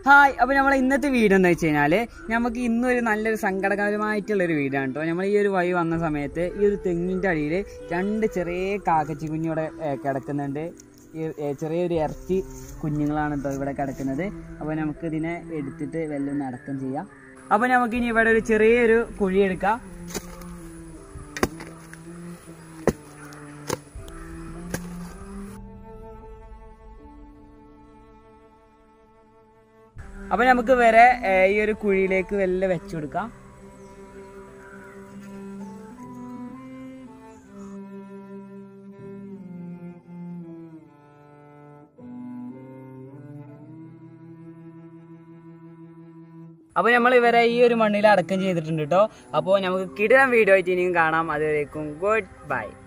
hi അപ്പോൾ നമ്മളെ ഇന്നത്തെ വീഡിയോ എന്ന് വെച്ച് കഴിഞ്ഞാൽ നമുക്ക് ഇന്നൊരു നല്ലൊരു സങ്കടകരമായിട്ടുള്ളൊരു വീഡിയോ ആണ് കേട്ടോ നമ്മൾ ഈ ഒരു വഴി വന്ന സമയത്ത് ഈ ഒരു തെങ്ങിൻ്റെ അടിയിൽ രണ്ട് ചെറിയ കാക്കച്ചി കുഞ്ഞിവിടെ ഏ, കിടക്കുന്നുണ്ട് ഈ ഏ, ചെറിയൊരു ഇറച്ചി കുഞ്ഞുങ്ങളാണ് കേട്ടോ ഇവിടെ കിടക്കുന്നത് അപ്പോൾ നമുക്ക് ഇതിനെ എടുത്തിട്ട് വെല്ലം അടക്കം ചെയ്യാം അപ്പോൾ നമുക്ക് ഇനി ഇവിടെ ഒരു ചെറിയൊരു കുഴി എടുക്കാം അപ്പൊ നമുക്ക് വരെ ഏ, ഈ ഒരു കുഴിയിലേക്ക് വല്ല വെച്ചു കൊടുക്കാം അപ്പോൾ നമ്മൾ ഇവരെ ഈ ഒരു മണ്ണിൽ അടക്കം ചെയ്തിട്ടുണ്ട് കേട്ടോ അപ്പോൾ നമുക്ക് കിടാൻ വീഡിയോ ആയിട്ട് ഇനിയും കാണാം അതുവരേക്കും ഗുഡ് ബൈ